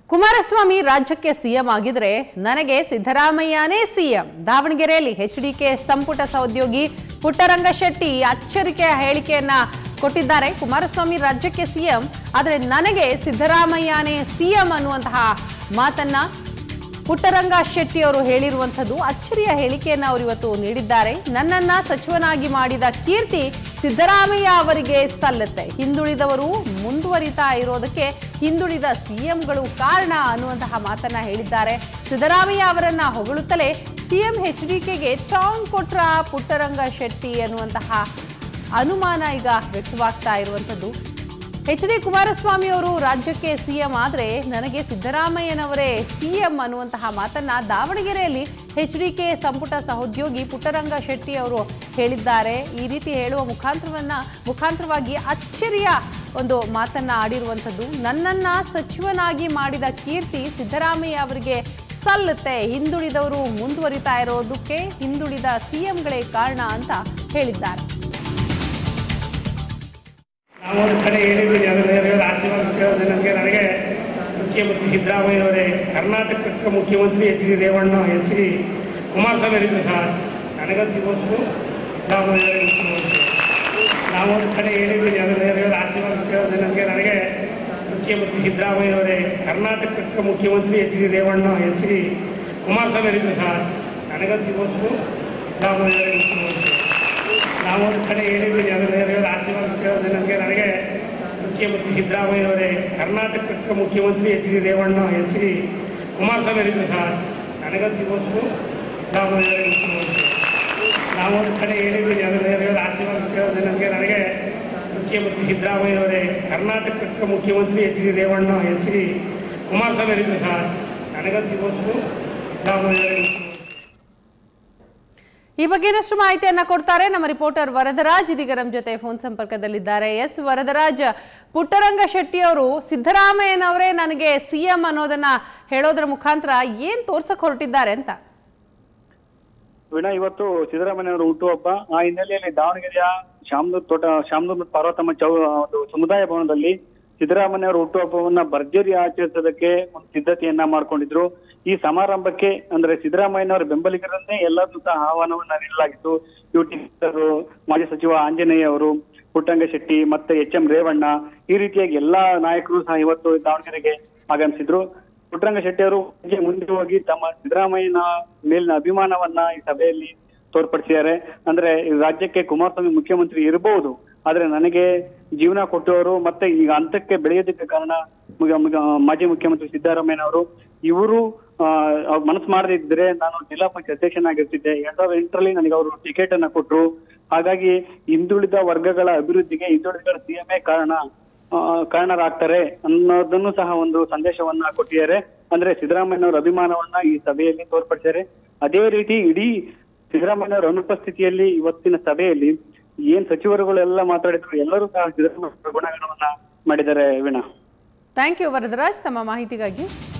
ಕುಮಾರಸ್ವಾಮಿ ರಾಜ್ಯಕ್ಕೆ ಸಿಎಂ ಆಗಿದ್ರೆ ನನಗೆ ಸಿದ್ದರಾಮಯ್ಯನೇ ಸಿಎಂ ದಾವಣಗೆರೆಯಲ್ಲಿ ಎಚ್ಡಿಕೆ ಸಂಪುಟ ಸಹೋದ್ಯೋಗಿ ಪುಟ್ಟರಂಗ ಶೆಟ್ಟಿ ಅಚ್ಚರಿಕೆಯ ಹೇಳಿಕೆಯನ್ನ ಕೊಟ್ಟಿದ್ದಾರೆ ಕುಮಾರಸ್ವಾಮಿ ರಾಜ್ಯಕ್ಕೆ ಸಿಎಂ ಆದರೆ ನನಗೆ ಸಿದ್ದರಾಮಯ್ಯನೇ ಸಿಎಂ ಅನ್ನುವಂತಹ ಮಾತನ್ನ ಪುಟ್ಟರಂಗ ಶೆಟ್ಟಿ ಅವರು ಹೇಳಿರುವಂಥದ್ದು ಅಚ್ಚರಿಯ ಹೇಳಿಕೆಯನ್ನು ಅವರು ಇವತ್ತು ನೀಡಿದ್ದಾರೆ ನನ್ನನ್ನ ಸಚಿವನಾಗಿ ಮಾಡಿದ ಕೀರ್ತಿ ಸಿದ್ದರಾಮಯ್ಯ ಅವರಿಗೆ ಸಲ್ಲುತ್ತೆ ಹಿಂದುಳಿದವರು ಮುಂದುವರಿತಾ ಇರೋದಕ್ಕೆ ಹಿಂದುಳಿದ ಸಿಎಂಗಳು ಕಾರಣ ಅನ್ನುವಂತಹ ಮಾತನ್ನ ಹೇಳಿದ್ದಾರೆ ಸಿದ್ದರಾಮಯ್ಯ ಅವರನ್ನ ಹೊಗಳುತ್ತಲೇ ಸಿಎಂ ಎಚ್ ಡಿ ಕೆಗೆ ಟಾಂಗ್ ಕೊಟ್ರ ಪುಟ್ಟರಂಗ ಶೆಟ್ಟಿ ಅನ್ನುವಂತಹ ಅನುಮಾನ ಈಗ ವ್ಯಕ್ತವಾಗ್ತಾ ಇರುವಂಥದ್ದು ಎಚ್ ಡಿ ಕುಮಾರಸ್ವಾಮಿ ಅವರು ರಾಜ್ಯಕ್ಕೆ ಸಿಎಂ ಆದರೆ ನನಗೆ ಸಿದ್ದರಾಮಯ್ಯನವರೇ ಸಿಎಂ ಅನ್ನುವಂತಹ ಮಾತನ್ನ ದಾವಣಗೆರೆಯಲ್ಲಿ ಎಚ್ ಡಿ ಕೆ ಸಂಪುಟ ಸಹೋದ್ಯೋಗಿ ಪುಟ್ಟರಂಗ ಶೆಟ್ಟಿ ಅವರು ಹೇಳಿದ್ದಾರೆ ಈ ರೀತಿ ಹೇಳುವ ಮುಖಾಂತರವನ್ನ ಮುಖಾಂತರವಾಗಿ ಅಚ್ಚರಿಯ ಒಂದು ಮಾತನ್ನ ಆಡಿರುವಂಥದ್ದು ನನ್ನನ್ನ ಸಚಿವನಾಗಿ ಮಾಡಿದ ಕೀರ್ತಿ ಸಿದ್ದರಾಮಯ್ಯ ಅವರಿಗೆ ಸಲ್ಲುತ್ತೆ ಹಿಂದುಳಿದವರು ಮುಂದುವರಿತಾ ಇರೋದಕ್ಕೆ ಹಿಂದುಳಿದ ಸಿಎಂಗಳೇ ಕಾರಣ ಅಂತ ಹೇಳಿದ್ದಾರೆ ನಾವು ಒಂದು ಕಡೆ ಹೇಳಿದ್ದೀನಿ ಅದರ ಆಶೀರ್ವಾದ ಕೇಳೋದು ನನಗೆ ನನಗೆ ಮುಖ್ಯಮಂತ್ರಿ ಸಿದ್ದರಾಮಯ್ಯವರೇ ಕರ್ನಾಟಕಕ್ಕೆ ಮುಖ್ಯಮಂತ್ರಿ H D Revanna H D Kumaraswamy ಅವರಿದ್ರು ಸಹ ನನಗಂತೂ ಇವತ್ತು ಸಿದ್ದರಾಮಯ್ಯವರೇ ಮುಖ್ಯಮಂತ್ರಿ ನಾವು ಒಂದು ಕಡೆ ಹೇಳಿದ್ದೀನಿ ಅದರ ಆಶೀರ್ವಾದ ಕೇಳೋದು ನನಗೆ ನನಗೆ ಮುಖ್ಯಮಂತ್ರಿ ಸಿದ್ದರಾಮಯ್ಯವರೇ ಕರ್ನಾಟಕಕ್ಕೆ ಮುಖ್ಯಮಂತ್ರಿ H D Revanna H D Kumaraswamy ಅವರಿದ್ರು ಸಹ ನನಗಂತೂ ಇವತ್ತು ಸಿದ್ದರಾಮಯ್ಯವರೇ ಮುಖ್ಯಮಂತ್ರಿ ನಾವು ಒಂದು ಕಡೆ ಹೇಳಿದ್ದೀನಿ ಅದರ ಆಶೀರ್ವಾದ ಕೇಳೋದು ನನಗೆ ನನಗೆ ಮುಖ್ಯಮಂತ್ರಿ ಸಿದ್ದರಾಮಯ್ಯವರೇ ಕರ್ನಾಟಕಕ್ಕೆ ಮುಖ್ಯಮಂತ್ರಿ H D Revanna H D Kumaraswamy ಅವರಿದ್ರು ಸಹ ನನಗಂತೂ ಇವತ್ತು ಸಿದ್ದರಾಮಯ್ಯವರೇ ಮುಖ್ಯಮಂತ್ರಿ ನಾವು ಒಂದು ಕಡೆ ಹೇಳಿದ್ದೀನಿ ಅದರ ಆಶೀರ್ವಾದ ಕೇಳೋದು ನನಗೆ ನನಗೆ ಮುಖ್ಯಮಂತ್ರಿ ಸಿದ್ದರಾಮಯ್ಯವರೇ ಕರ್ನಾಟಕಕ್ಕೆ ಮುಖ್ಯಮಂತ್ರಿ H D Revanna H D Kumaraswamy ಅವರಿದ್ರು ಸಹ ನನಗಂತೂ ಇವತ್ತು ಸಿದ್ದರಾಮಯ್ಯವರೇ ಮುಖ್ಯಮಂತ್ರಿ ಈ ಬಗ್ಗೆ ಇನ್ನಷ್ಟು ಮಾಹಿತಿಯನ್ನ ಕೊಡ್ತಾರೆ ನಮ್ಮ ರಿಪೋರ್ಟರ್ ವರದರಾಜ್ ಇದೀಗ ನಮ್ಮ ಜೊತೆ ಫೋನ್ ಸಂಪರ್ಕದಲ್ಲಿದ್ದಾರೆ ಎಸ್ ವರದರಾಜ್ ಪುಟ್ಟರಂಗ ಶೆಟ್ಟಿ ಅವರು ಸಿದ್ದರಾಮಯ್ಯನವರೇ ನನಗೆ ಸಿಎಂ ಅನ್ನೋದನ್ನ ಹೇಳೋದ್ರ ಮುಖಾಂತರ ಏನ್ ತೋರ್ಸಕ್ ಹೊರಟಿದ್ದಾರೆ ಅಂತ ವೀಣಾ ಇವತ್ತು ಸಿದ್ದರಾಮಯ್ಯನವರ ಹುಟ್ಟುಹಬ್ಬ ಆ ಹಿನ್ನೆಲೆಯಲ್ಲಿ ದಾವಣಗೆರೆಯ ಶಾಮನೂರ್ ತೋಟ ಶಾಮನೂರ್ ಮತ್ತು ಪಾರ್ವತಮ್ಮ ಚೌ ಒಂದು ಸಮುದಾಯ ಭವನದಲ್ಲಿ ಸಿದ್ದರಾಮಯ್ಯನವರ ಹುಟ್ಟುಹಬ್ಬವನ್ನ ಭರ್ಜರಿ ಆಚರಿಸೋದಕ್ಕೆ ಒಂದು ಸಿದ್ಧತೆಯನ್ನ ಮಾಡ್ಕೊಂಡಿದ್ರು ಈ ಸಮಾರಂಭಕ್ಕೆ ಅಂದ್ರೆ ಸಿದ್ದರಾಮಯ್ಯನವರ ಬೆಂಬಲಿಗರನ್ನೇ ಎಲ್ಲರನ್ನೂ ಸಹ ಆಹ್ವಾನವನ್ನ ನೀಡಲಾಗಿತ್ತು ಯುಟಿರು ಮಾಜಿ ಸಚಿವ ಆಂಜನೇಯ ಅವರು ಪುಟ್ಟಂಗ ಶೆಟ್ಟಿ ಮತ್ತೆ ಎಚ್ ಎಂ ರೇವಣ್ಣ ಈ ರೀತಿಯಾಗಿ ಎಲ್ಲಾ ನಾಯಕರು ಸಹ ಇವತ್ತು ದಾವಣಗೆರೆಗೆ ಆಗಮಿಸಿದ್ರು ಪುಟ್ಟರಂಗ ಶೆಟ್ಟಿ ಅವರು ಹೀಗೆ ಮುಂದೆ ಹೋಗಿ ತಮ್ಮ ಸಿದ್ದರಾಮಯ್ಯನ ಮೇಲಿನ ಅಭಿಮಾನವನ್ನ ಈ ಸಭೆಯಲ್ಲಿ ತೋರ್ಪಡಿಸಿದ್ದಾರೆ ಅಂದ್ರೆ ಈ ರಾಜ್ಯಕ್ಕೆ ಕುಮಾರಸ್ವಾಮಿ ಮುಖ್ಯಮಂತ್ರಿ ಇರಬಹುದು ಆದ್ರೆ ನನಗೆ ಜೀವನ ಕೊಟ್ಟವರು ಮತ್ತೆ ಈಗ ಹಂತಕ್ಕೆ ಬೆಳೆಯೋದಕ್ಕೆ ಕಾರಣ ಮುಗ- ಮುಗ- ಮಾಜಿ ಮುಖ್ಯಮಂತ್ರಿ ಸಿದ್ದರಾಮಯ್ಯನವರು ಇವರು ಮನಸ್ಸು ಮಾಡದಿದ್ರೆ ನಾನು ಜಿಲ್ಲಾ ಪಂಚಾಯತ್ ಅಧ್ಯಕ್ಷನಾಗಿರ್ತಿದ್ದೆ ಎರಡ್ ಸಾವಿರದ ಎಂಟರಲ್ಲಿ ನನಗೆ ಅವರು ಟಿಕೆಟ್ ಅನ್ನ ಕೊಟ್ರು ಹಾಗಾಗಿ ಹಿಂದುಳಿದ ವರ್ಗಗಳ ಅಭಿವೃದ್ಧಿಗೆ ಹಿಂದುಳಿದ ಸಿಎಂಎ ಕಾರಣ ಆ, ಕಾರಣರಾಗ್ತಾರೆ ಅನ್ನೋದನ್ನು ಸಹ ಒಂದು ಸಂದೇಶವನ್ನ ಕೊಟ್ಟಿದ್ದಾರೆ ಅಂದ್ರೆ ಸಿದ್ದರಾಮಯ್ಯನವರ ಅಭಿಮಾನವನ್ನ ಈ ಸಭೆಯಲ್ಲಿ ತೋರ್ಪಡಿಸಿದ್ದಾರೆ ಅದೇ ರೀತಿ ಇಡೀ ಸಿದ್ದರಾಮಯ್ಯನವರ ಅನುಪಸ್ಥಿತಿಯಲ್ಲಿ ಇವತ್ತಿನ ಸಭೆಯಲ್ಲಿ ಏನ್ ಸಚಿವರುಗಳೆಲ್ಲ ಮಾತಾಡಿದ್ರು ಎಲ್ಲರೂ ಸಹ ಸಿದ್ದರಾಮಯ್ಯ ಗುಣಗಾನವನ್ನ ಮಾಡಿದ್ದಾರೆ ವೀಣಾ ಥ್ಯಾಂಕ್ ಯು ವರದರಾಜ್ ತಮ್ಮ ಮಾಹಿತಿಗಾಗಿ